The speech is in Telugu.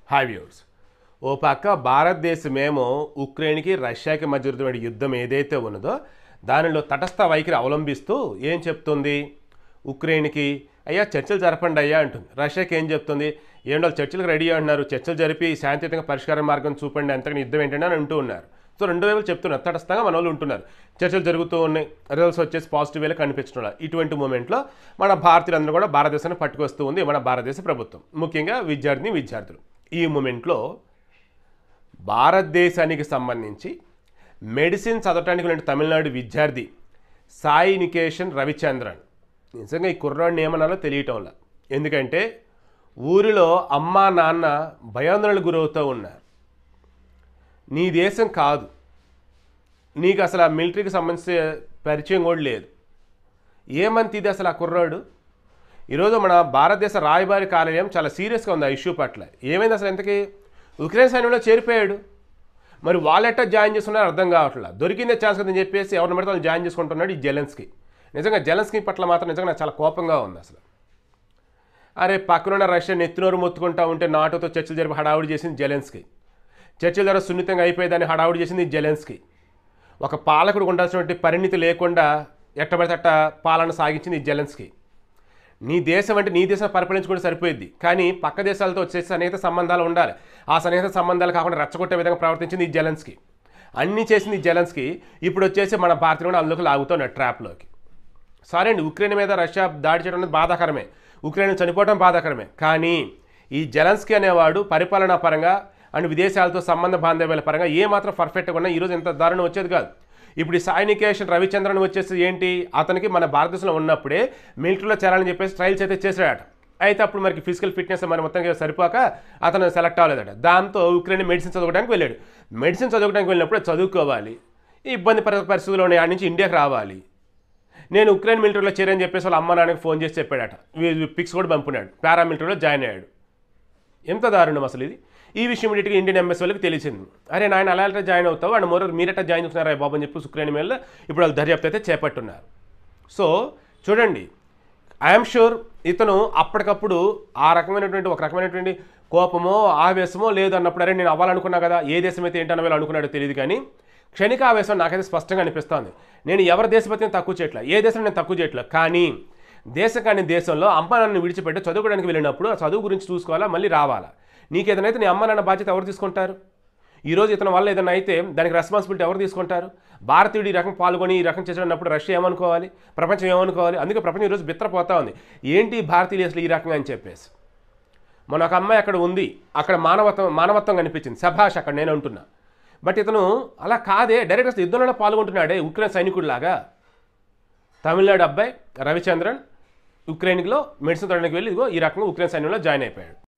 హాయ్ వ్యూర్స్ ఓ పక్క భారతదేశమేమో ఉక్రెయిన్కి రష్యాకి మధ్య జరుగుతున్న యుద్ధం ఏదైతే ఉన్నదో దానిలో తటస్థ వైఖరి అవలంబిస్తూ ఏం చెప్తుంది ఉక్రెయిన్కి అయ్యా చర్చలు జరపండి అయ్యా అంటుంది రష్యాకి ఏం చెప్తుంది ఏంటో వాళ్ళు చర్చలకు రెడీ అంటున్నారు చర్చలు జరిపి శాంతియుతంగా పరిష్కార మార్గం చూపండి అంతగా యుద్ధం ఏంటంటే అని అంటూ ఉన్నారు సో రెండు వైపులు చెప్తున్నారు తటస్థంగా మన వాళ్ళు ఉంటున్నారు చర్చలు జరుగుతూ ఉన్నాయి రిజల్ట్స్ వచ్చేసి పాజిటివ్ వేలో కనిపించడం లేదు. ఇటువంటి మూమెంట్లో మన భారతీయులందరూ కూడా భారతదేశాన్ని పట్టుకొస్తూ ఉంది మన భారతదేశ ప్రభుత్వం ముఖ్యంగా విద్యార్థిని విద్యార్థులు ఈ మూమెంట్లో భారతదేశానికి సంబంధించి మెడిసిన్ చదవటానికి వెళ్ళిన తమిళనాడు విద్యార్థి సాయి నికేషన్ రవిచంద్రన్ నిజంగా ఈ కుర్రాడిని ఏమన్నాలో తెలియటంలా ఎందుకంటే ఊరిలో అమ్మా నాన్న భయాందోళనకు గురవుతూ ఉన్నారు నీ దేశం కాదు నీకు అసలు ఆ మిలిటరీకి సంబంధించి పరిచయం కూడా లేదు ఏమంత ఇది అసలు ఆ కుర్రాడు ఈరోజు మన భారతదేశ రాయబారి కార్యాలయం చాలా సీరియస్గా ఉంది ఆ ఇష్యూ పట్ల ఏమైంది అసలు ఎంతకీ ఉక్రెయిన్ సైన్యంలో చేరిపోయాడు మరి వాళ్ళెట్టా జాయిన్ చేసుకున్నారో అర్థం కావట్లేదు దొరికిందే ఛాన్స్ కదని చెప్పేసి ఎవరిని పడితే వాళ్ళు జాయిన్ చేసుకుంటున్నాడు ఈ జెలెన్స్కి నిజంగా జెలెన్స్కి పట్ల మాత్రం నిజంగా నాకు చాలా కోపంగా ఉంది అసలు అరే పక్కనున్న రష్యా నెత్తినోరు మొత్తుకుంటా ఉంటే నాటోతో చర్చలు జరిపి హడావుడి చేసింది జెలెన్స్కి చర్చల ద్వారా సున్నితంగా అయిపోయేదాన్ని హడావుడి చేసింది జెలెన్స్కి ఒక పాలకుడు ఉండాల్సినటువంటి పరిణితి లేకుండా ఎట్టబడితే అట్ట పాలన సాగించింది ఈ జెలెన్స్కి నీ దేశం అంటే నీ దేశం పరిపాలించుకుంటే సరిపోయింది కానీ పక్క దేశాలతో వచ్చేసి సన్నిహిత సంబంధాలు ఉండాలి ఆ సన్నిహిత సంబంధాలు కాకుండా రెచ్చగొట్టే విధంగా ప్రవర్తించింది ఈ జెలెన్స్కి అన్నీ చేసింది ఈ జెలెన్స్కి ఇప్పుడు వచ్చేసి మన భారతీయులు కూడా అందులోకి లాగుతున్నాడు ట్రాప్లోకి సరే అండి ఉక్రెయిన్ మీద రష్యా దాడి చేయడం అనేది బాధాకరమే ఉక్రెయిన్ చనిపోవడం బాధాకరమే కానీ ఈ జెలెన్స్కీ అనేవాడు పరిపాలనా పరంగా అండ్ విదేశాలతో సంబంధ బాంధవ్యాల పరంగా ఏ మాత్రం పర్ఫెక్ట్గా ఉన్నా ఈరోజు ఇంత దారుణం వచ్చేది కాదు ఇప్పుడు ఈ సాయి నికేషన్ రవిచంద్రన్ వచ్చేసి ఏంటి అతనికి మన భారతదేశంలో ఉన్నప్పుడే మిలిటరీలో చేరాలని చెప్పేసి ట్రయల్స్ అయితే చేశాడట అయితే అప్పుడు మనకి ఫిజికల్ ఫిట్నెస్ మరి మొత్తంగా సరిపోక అతను సెలెక్ట్ అవ్వలేదట దాంతో ఉక్రెయిన్ మెడిసిన్ చదువుకోవడానికి వెళ్ళాడు మెడిసిన్ చదువుకోవడానికి వెళ్ళినప్పుడు చదువుకోవాలి ఈ ఇబ్బంది పరి- పరిస్థితుల్లో ఉన్నాయి ఆడ నుంచి ఇండియాకి రావాలి నేను ఉక్రెయిన్ మిలిటరీలో చేరని చెప్పేసి వాళ్ళ అమ్మ నాన్నకి ఫోన్ చేసి చెప్పాడట పిక్స్ కూడా పంపున్నాడు పారామిలిటరీలో జాయిన్ అయ్యాడు ఎంత దారుణం అసలు ఇది ఈ విషయం ఇటుగా ఇండియన్ ఎంబసీ వాళ్ళకి తెలిసింది అరే నాయన అలా ఎట్లా జాయిన్ అవుతావు అండ్ మరో మీరెట్టా జాయిన్ అవుతున్నారా బాబు అని చెప్పి ఉక్రెయిన్ మీద ఇప్పుడు వాళ్ళు దర్యాప్తు అయితే చేపట్టున్నారు సో చూడండి ఐఎమ్ షూర్ ఇతను అప్పటికప్పుడు ఆ రకమైనటువంటి ఒక రకమైనటువంటి కోపమో ఆవేశమో లేదు అన్నప్పుడు అరే నేను అవ్వాలనుకున్నా కదా ఏ దేశం అయితే ఏంటన్న వాళ్ళు అనుకున్నాడో తెలియదు కానీ క్షణిక ఆవేశం నాకైతే స్పష్టంగా అనిపిస్తోంది నేను ఎవరి దేశపతిని తక్కువ చేయట్లా ఏ దేశం నేను తక్కువ చేయట్లా కానీ దేశం కాని దేశంలో అమ్మ నాన్న విడిచిపెట్టి చదువుకోవడానికి వెళ్ళినప్పుడు ఆ చదువు గురించి చూసుకోవాలా మళ్ళీ రావాలా నీకు ఏదైనా అయితే నీ అమ్మ నాన్న బాధ్యత ఎవరు తీసుకుంటారు ఈరోజు ఇతని వల్ల ఏదైనా అయితే దానికి రెస్పాన్సిబిలిటీ ఎవరు తీసుకుంటారు భారతీయుడు ఈ రకం పాల్గొని ఈ రకం చేసినప్పుడు రష్యా ఏమనుకోవాలి ప్రపంచం ఏమనుకోవాలి అందుకే ప్రపంచం ఈరోజు బిత్రపోతా ఉంది ఏంటి భారతీయులు అసలు ఈ రకంగా అని చెప్పేసి మన ఒక అమ్మాయి అక్కడ ఉంది అక్కడ మానవత్వం మానవత్వం కనిపించింది సభాష్ అక్కడ నేను అంటున్నా బట్ ఇతను అలా కాదే డైరెక్ట్ అసలు యుద్ధంలో పాల్గొంటున్నాడే ఉక్రెయిన్ సైనికుడిలాగా తమిళనాడు అబ్బాయి రవిచంద్రన్ ఉక్రెయిన్లో మెడిసిన్ తొడడానికి వెళ్ళి ఇదిగో ఈ రకంగా ఉక్రెయిన్ సైన్యంలో జాయిన్ అయిపోయాడు